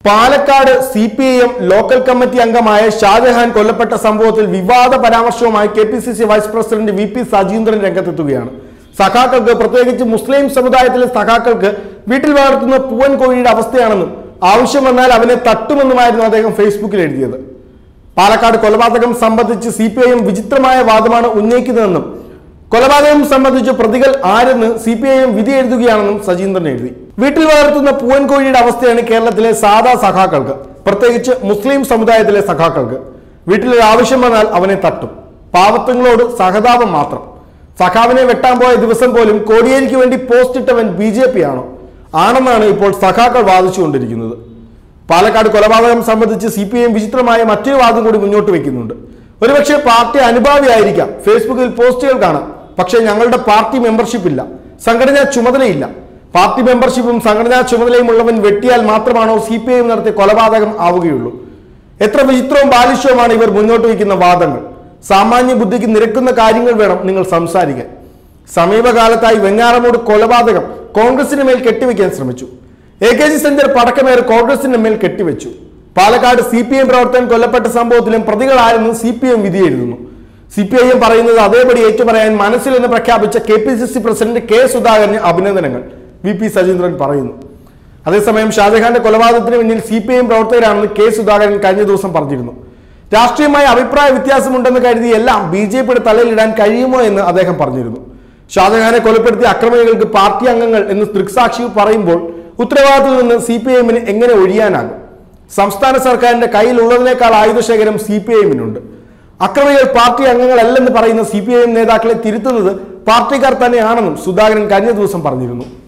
Palakkad C P I M local committee അംഗമായ ഷാജഹാൻ കൊല്ലപ്പെട്ട സംഭവത്തിൽ വിവാദ പരാമർശവുമായി K P C C vice president V P Sajeendran രംഗത്തെത്തുകയാണ് സഖാക്കൾക്ക് പ്രത്യേകിച്ച് മുസ്ലിം സമുദായത്തിലെ സഖാക്കൾക്ക് വീട്ടിൽ വളർത്തുന്ന പൂവൻ കോഴിയുടെ അവസ്ഥയാണെന്നും ആവശ്യം വന്നാൽ അവനെ തട്ടുമെന്നുമായിരുന്നു അദ്ദേഹം ഫേസ്ബുക്കിൽ എഴുതിയത് പാലക്കാട് കൊലപാതകം സംബന്ധിച്ച് സി പി ഐ എം വിചിത്രമായ വാദമാണ് ഉന്നയിക്കുന്നതെന്നും കൊലപാതകം സംബന്ധിച്ച് പ്രതികൾ ആരെന്ന് സി പി ഐ എം വിധി എഴുതുകയാണെന്നും സജീന്ദ്രൻ എഴുതി വീട്ടിൽ വളർത്തുന്ന പൂവൻ കോഴിയുടെ അവസ്ഥയാണ് കേരളത്തിലെ സാധാ സഖാക്കൾക്ക് പ്രത്യേകിച്ച് മുസ്ലിം സമുദായത്തിലെ സഖാക്കൾക്ക് വീട്ടിലൊരു ആവശ്യം വന്നാൽ അവനെ തട്ടും പാവത്തങ്ങളോട് സഹതാപം മാത്രം സഖാവിനെ വെട്ടാൻ പോയ ദിവസം പോലും കോടിയേരിക്ക് വേണ്ടി പോസ്റ്റ് ഇട്ടവൻ ബി ജെ പി ആണോ ആണെന്നാണ് ഇപ്പോൾ സഖാക്കൾ വാദിച്ചുകൊണ്ടിരിക്കുന്നത് പാലക്കാട് കൊലപാതകം സംബന്ധിച്ച് സി പി ഐ എം വിചിത്രമായ മറ്റൊരു വാദം കൂടി മുന്നോട്ട് വെക്കുന്നുണ്ട് ഒരുപക്ഷെ പാർട്ടി അനുഭാവിയായിരിക്കാം ഫേസ്ബുക്കിൽ പോസ്റ്റുകൾ കാണാം പക്ഷേ ഞങ്ങളുടെ പാർട്ടി മെമ്പർഷിപ്പ് ഇല്ല സംഘടനാ ചുമതലയില്ല പാർട്ടി മെമ്പർഷിപ്പും സംഘടനാ ചുമതലയും ഉള്ളവൻ വെട്ടിയാൽ മാത്രമാണോ സി പി ഐ എം നടത്തിയ കൊലപാതകം ആവുകയുള്ളൂ എത്ര വിചിത്രവും ബാലിഷ്യവുമാണ് ഇവർ മുന്നോട്ട് വയ്ക്കുന്ന വാദങ്ങൾ സാമാന്യ ബുദ്ധിക്ക് നിരക്കുന്ന കാര്യങ്ങൾ വേണം നിങ്ങൾ സംസാരിക്കാൻ സമീപകാലത്തായി വെഞ്ഞാറമൂട് കൊലപാതകം കോൺഗ്രസിന് മേൽ കെട്ടിവെക്കാൻ ശ്രമിച്ചു എ കെ ജി സെന്റർ പടക്കമേർ കോൺഗ്രസിന് മേൽ കെട്ടിവെച്ചു പാലക്കാട് സി പി എം പ്രവർത്തകൻ കൊല്ലപ്പെട്ട സംഭവത്തിലും പ്രതികളാരെന്ന് സി പി എം വിധി എഴുതുന്നു സി പി ഐ എം പറയുന്നത് അതേപടി ഏറ്റുപറയാൻ മനസ്സിലെന്ന് പ്രഖ്യാപിച്ച K P C C president K സുധാകരന് അഭിനന്ദനങ്ങൾ വി പി സജീന്ദ്രൻ പറയുന്നു അതേസമയം ഷാജഹാന്റെ കൊലപാതകത്തിന് പിന്നിൽ സി പി ഐ എം പ്രവർത്തകരാണെന്ന് കെ സുധാകരൻ കഴിഞ്ഞ ദിവസം പറഞ്ഞിരുന്നു രാഷ്ട്രീയമായ അഭിപ്രായ വ്യത്യാസമുണ്ടെന്ന് കരുതി എല്ലാം ബി ജെ പിയുടെ തലയിലിടാൻ കഴിയുമോ എന്ന് അദ്ദേഹം പറഞ്ഞിരുന്നു ഷാജഹാനെ കൊലപ്പെടുത്തിയ അക്രമികൾക്ക് പാർട്ടി അംഗങ്ങൾ എന്ന് ദൃക്സാക്ഷി പറയുമ്പോൾ ഉത്തരവാദിത്തത്തിൽ നിന്ന് സി പി ഐഎമ്മിന് എങ്ങനെ ഒഴിയാനാകും സംസ്ഥാന സർക്കാരിന്റെ കയ്യിലുള്ളതിനേക്കാൾ ആയുധശേഖരം സി പി ഐഎമ്മിനുണ്ട് അക്രമികൾ പാർട്ടി അംഗങ്ങളല്ലെന്ന് പറയുന്ന സി പി ഐ എം നേതാക്കളെ തിരുത്തുന്നത് പാർട്ടിക്കാർ തന്നെയാണെന്നും സുധാകരൻ കഴിഞ്ഞ ദിവസം പറഞ്ഞിരുന്നു